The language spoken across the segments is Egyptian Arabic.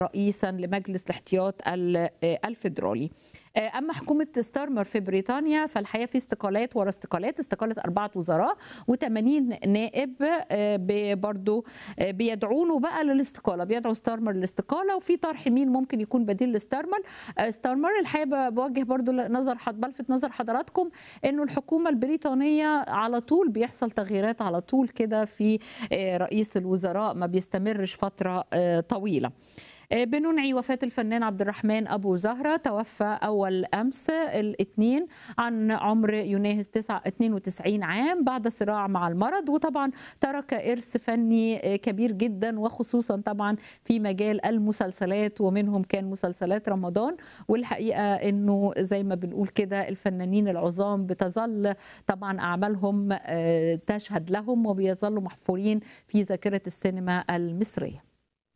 رئيسا لمجلس الاحتياط ال- الفيدرالي اما حكومه ستارمر في بريطانيا فالحقيقه في استقالات ورا استقالات استقاله اربعه وزراء و80 نائب برضه بيدعونه بقى للاستقاله بيدعو ستارمر للاستقاله وفي طرح مين ممكن يكون بديل لستارمر ستارمر الحقيقه بوجه برضه نظر بلفت نظر حضراتكم انه الحكومه البريطانيه على طول بيحصل تغييرات على طول كده في رئيس الوزراء ما بيستمرش فتره طويله بننعي وفاة الفنان عبد الرحمن أبو زهرة توفى أول أمس الاثنين عن عمر يناهز 92 عام بعد صراع مع المرض وطبعا ترك إرث فني كبير جدا وخصوصا طبعا في مجال المسلسلات ومنهم كان مسلسلات رمضان والحقيقة أنه زي ما بنقول كده الفنانين العظام بتظل طبعا أعمالهم تشهد لهم وبيظلوا محفورين في ذاكرة السينما المصرية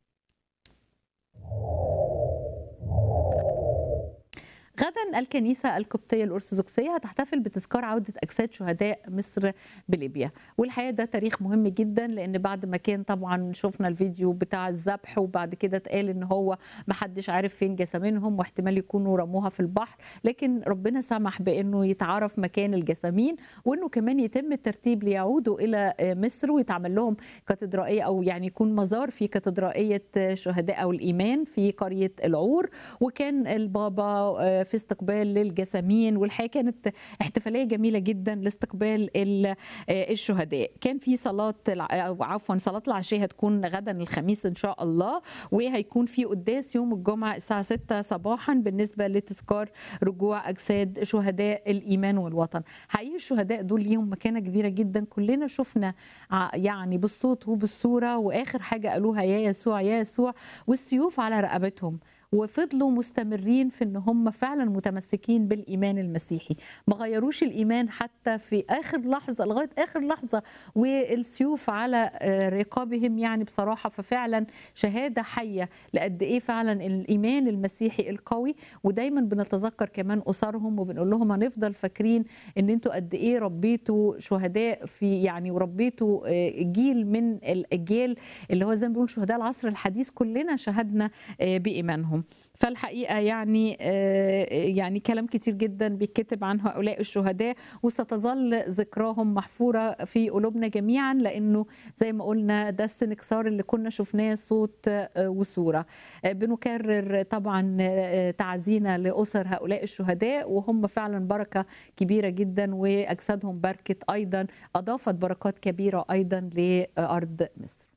غدا الكنيسة القبطية الأرثوذكسية هتحتفل بتذكار عودة أجساد شهداء مصر بليبيا والحقيقة ده تاريخ مهم جدا لأن بعد ما كان طبعا شفنا الفيديو بتاع الذبح وبعد كده اتقال إن هو محدش عارف فين جسامينهم واحتمال يكونوا رموها في البحر لكن ربنا سمح بأنه يتعرف مكان الجسامين وأنه كمان يتم الترتيب ليعودوا إلى مصر ويتعمل لهم كاتدرائية أو يعني يكون مزار في كاتدرائية شهداء أو الإيمان في قرية العور وكان البابا في استقبال للجسامين والحقيقه كانت احتفاليه جميله جدا لاستقبال الشهداء كان في صلاه عفوا صلاه العشاء هتكون غدا الخميس ان شاء الله وهيكون في قداس يوم الجمعه الساعه 6 صباحا بالنسبه لتذكار رجوع اجساد شهداء الايمان والوطن حقيقي الشهداء دول ليهم مكانه كبيره جدا كلنا شفنا يعني بالصوت وبالصوره واخر حاجه قالوها يا يسوع يا يسوع والسيوف على رقبتهم وفضلوا مستمرين في ان هم فعلا متمسكين بالايمان المسيحي ما غيروش الايمان حتى في اخر لحظه لغايه اخر لحظه والسيوف على رقابهم يعني بصراحه ففعلا شهاده حيه لقد ايه فعلا الايمان المسيحي القوي ودايما بنتذكر كمان اسرهم وبنقول لهم هنفضل فاكرين ان انتوا قد ايه ربيتوا شهداء في يعني وربيتوا جيل من الاجيال اللي هو زي ما بيقول شهداء العصر الحديث كلنا شهدنا بايمانهم فالحقيقه يعني يعني كلام كتير جدا بيتكتب عن هؤلاء الشهداء وستظل ذكراهم محفوره في قلوبنا جميعا لانه زي ما قلنا ده السنكسار اللي كنا شفناه صوت وصوره بنكرر طبعا تعزينا لاسر هؤلاء الشهداء وهم فعلا بركه كبيره جدا واجسادهم بركه ايضا اضافت بركات كبيره ايضا لارض مصر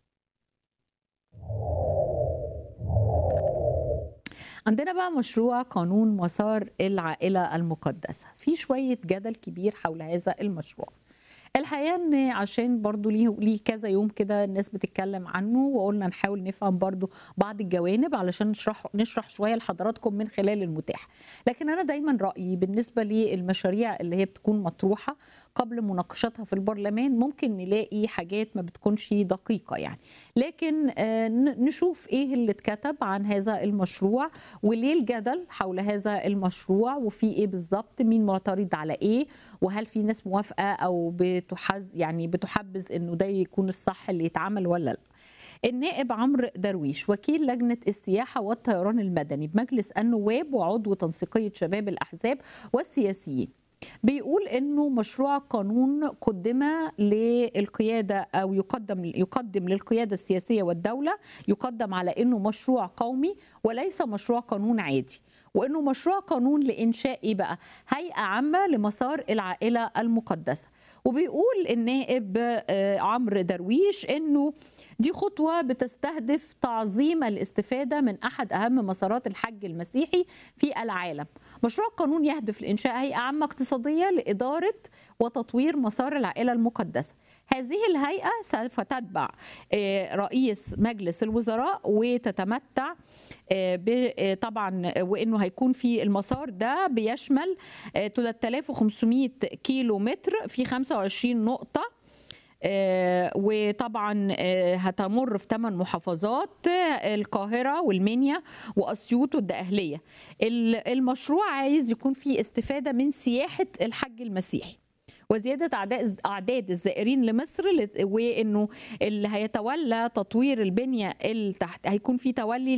عندنا بقى مشروع قانون مسار العائلة المقدسة في شوية جدل كبير حول هذا المشروع الحقيقه ان عشان برضو ليه ليه كذا يوم كده الناس بتتكلم عنه وقلنا نحاول نفهم برضو بعض الجوانب علشان نشرح نشرح شويه لحضراتكم من خلال المتاح لكن انا دايما رايي بالنسبه للمشاريع اللي هي بتكون مطروحه قبل مناقشتها في البرلمان ممكن نلاقي حاجات ما بتكونش دقيقه يعني لكن نشوف ايه اللي اتكتب عن هذا المشروع وليه الجدل حول هذا المشروع وفي ايه بالظبط مين معترض على ايه وهل في ناس موافقه او بتحز يعني بتحبذ انه ده يكون الصح اللي يتعمل ولا لا النائب عمرو درويش وكيل لجنة السياحة والطيران المدني بمجلس النواب وعضو تنسيقية شباب الأحزاب والسياسيين بيقول انه مشروع قانون قدم للقياده او يقدم يقدم للقياده السياسيه والدوله يقدم على انه مشروع قومي وليس مشروع قانون عادي وانه مشروع قانون لانشاء ايه بقى هيئه عامه لمسار العائله المقدسه وبيقول النائب عمرو درويش انه دي خطوه بتستهدف تعظيم الاستفاده من احد اهم مسارات الحج المسيحي في العالم مشروع القانون يهدف لانشاء هيئه عامه اقتصاديه لاداره وتطوير مسار العائله المقدسه هذه الهيئه سوف تتبع رئيس مجلس الوزراء وتتمتع طبعا وانه هيكون في المسار ده بيشمل 3500 كيلو متر في 25 نقطه آه وطبعا آه هتمر في ثمان محافظات آه القاهرة والمنيا وأسيوط والدقهلية المشروع عايز يكون فيه استفادة من سياحة الحج المسيحي وزياده اعداد اعداد الزائرين لمصر وانه اللي هيتولى تطوير البنيه التحت هيكون في تولي